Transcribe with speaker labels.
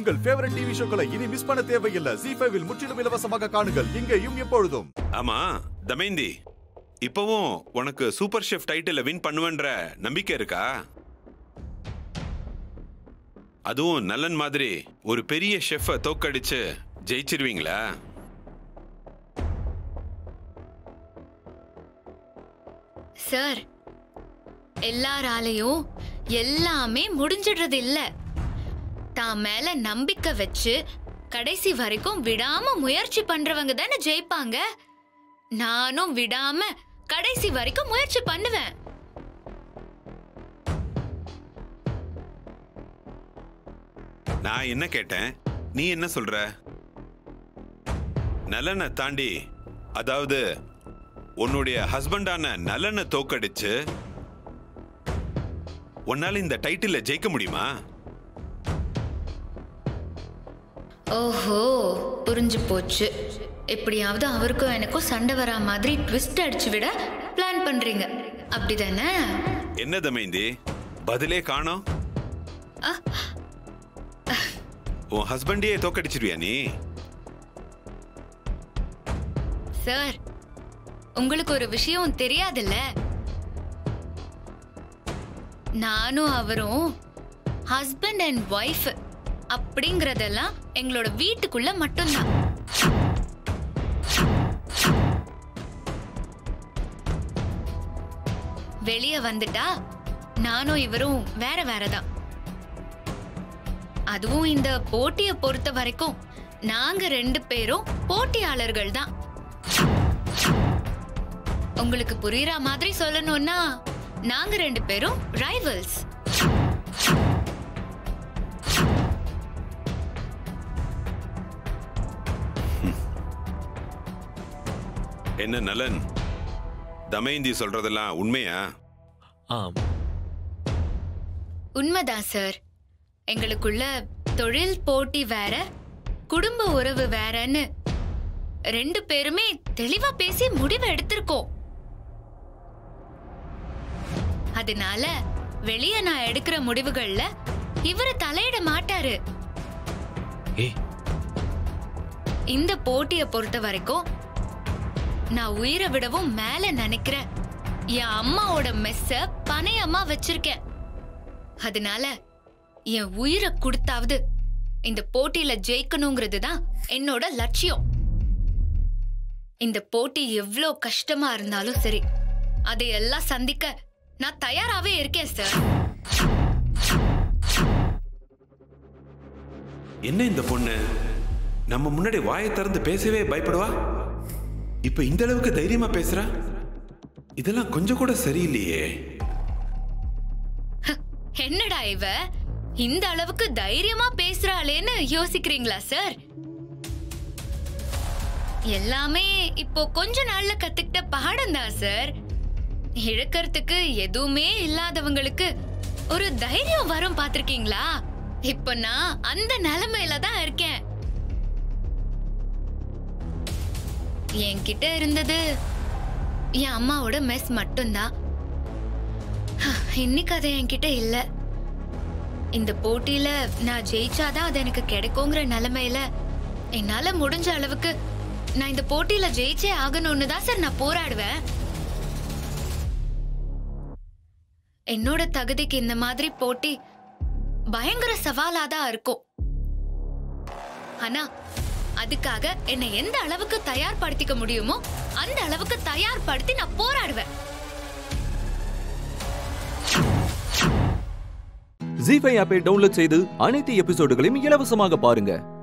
Speaker 1: உங்கள் favourite TV ஷோக்களை இனி miss பண்ண தேவையில்லை ஜி ஃபைவில் முற்றிலும் இலவசமாக காணுங்கள் இங்கேயும் எப்பொழுதும்
Speaker 2: ஆமா தமேந்தி இப்பவும் உனக்கு சூப்பர் ஷெஃப் டைட்டில வின் பண்ணுவேன்ற நம்பிக்கை இருக்கா அதுவும் நல்லன் மாதிரி ஒரு பெரிய ஷெஃப தோக்கடிச்சு ஜெயிச்சிருவீங்களா
Speaker 3: சார் எல்லாராலையும் எல்லாமே முடிஞ்சிடுறது இல்ல தான் மேல நம்பிக்கை வச்சு கடைசி வரைக்கும் விடாம முயற்சி பண்றவங்க தானே ஜெயிப்பாங்க நானும் விடாம கடைசி வரைக்கும் முயற்சி பண்ணுவேன்
Speaker 2: நான் என்ன கேட்டேன் நீ என்ன சொல்ற நலனை தாண்டி அதாவது உன்னுடைய ஹஸ்பண்டான நலனை தோக்கடிச்சு உன்னால இந்த டைட்டில ஜெயிக்க முடியுமா
Speaker 3: ஓஹோ புரிஞ்சு போச்சு எப்படியாவது அவருக்கும் எனக்கும் சண்டை வரா மாதிரி ட்விஸ்ட் அடிச்சு விட பிளான் பண்றீங்க அப்படிதானே
Speaker 2: என்ன தமேந்தி பதிலே காணோம் உன் ஹஸ்பண்டையே தோக்கடிச்சிருவியா நீ
Speaker 3: சார் உங்களுக்கு ஒரு விஷயம் தெரியாதுல்ல நானும் அவரும் ஹஸ்பண்ட் அண்ட் ஒய்ஃப் அப்படிங்கறதெல்லாம் எங்களோட வீட்டுக்குள்ள மட்டும்தான் வெளிய வந்துட்டா நானும் இவரும் வேற வேறதான் அதுவும் இந்த போட்டியை பொறுத்த வரைக்கும் நாங்க ரெண்டு பேரும் போட்டியாளர்கள் தான் உங்களுக்கு புரியுற மாதிரி சொல்லணும்னா நாங்க ரெண்டு பேரும் ரைவல்ஸ்
Speaker 2: என்ன நலன் தமேந்தி சொல்றதெல்லாம் உண்மையா
Speaker 4: ஆம்
Speaker 3: உண்மைதான் சார் எங்களுக்குள்ள தொழில் போட்டி வேற குடும்ப உறவு வேறன்னு ரெண்டு பேருமே தெளிவா பேசி முடிவு எடுத்திருக்கோம் அதனால வெளிய நான் எடுக்கிற முடிவுகள்ல இவரு தலையிட மாட்டாரு
Speaker 4: ஏய்
Speaker 3: இந்த போட்டிய பொறுத்த வரைக்கும் நான் உயிரை விடவும் மேல நினைக்கிறேன் என் அம்மாவோட மெஸ்ஸ பனையம்மா வச்சிருக்கேன் அதனால என் உயிரை கொடுத்தாவது இந்த போட்டியில ஜெயிக்கணுங்கிறது தான் என்னோட லட்சியம் இந்த போட்டி எவ்வளோ கஷ்டமா இருந்தாலும் சரி அதையெல்லாம் சந்திக்க நான் தயாராவே இருக்கேன் சார்
Speaker 2: என்ன இந்த பொண்ணு நம்ம முன்னாடி வாயை திறந்து பேசவே பயப்படுவா இப்ப இந்த அளவுக்கு தைரியமா பேசுறா இதெல்லாம் கொஞ்சம் கூட சரியில்லையே
Speaker 3: என்னடா இவ இந்த அளவுக்கு தைரியமா பேசுறாளேன்னு யோசிக்கிறீங்களா சார் எல்லாமே இப்போ கொஞ்ச நாள்ல கத்துக்கிட்ட பாடம் தான் சார் இழக்கறதுக்கு எதுவுமே இல்லாதவங்களுக்கு ஒரு தைரியம் வரும் பாத்திருக்கீங்களா இப்ப நான் அந்த நிலைமையில தான் இருக்கேன் என்கிட்ட இருந்தது என் அம்மாவோட மெஸ் மட்டும்தான் இன்னைக்கு அது என்கிட்ட இல்ல இந்த போட்டியில நான் ஜெயிச்சாதான் அது எனக்கு கிடைக்குங்கிற நிலைமையில என்னால முடிஞ்ச அளவுக்கு நான் இந்த போட்டியில ஜெயிச்சே ஆகணும்னு தான் சார் நான் போராடுவேன் என்னோட தகுதிக்கு இந்த மாதிரி போட்டி பயங்கர சவாலா தான் இருக்கும் ஆனா அதுக்காக என்னை எந்த அளவுக்கு தயார்படுத்திக்க முடியுமோ அந்த அளவுக்கு தயார்படுத்தி நான் போராடுவேன்
Speaker 5: ஜி ஃபைவ் ஆப்பை டவுன்லோட் செய்து அனைத்து எபிசோடுகளையும் இலவசமாக பாருங்க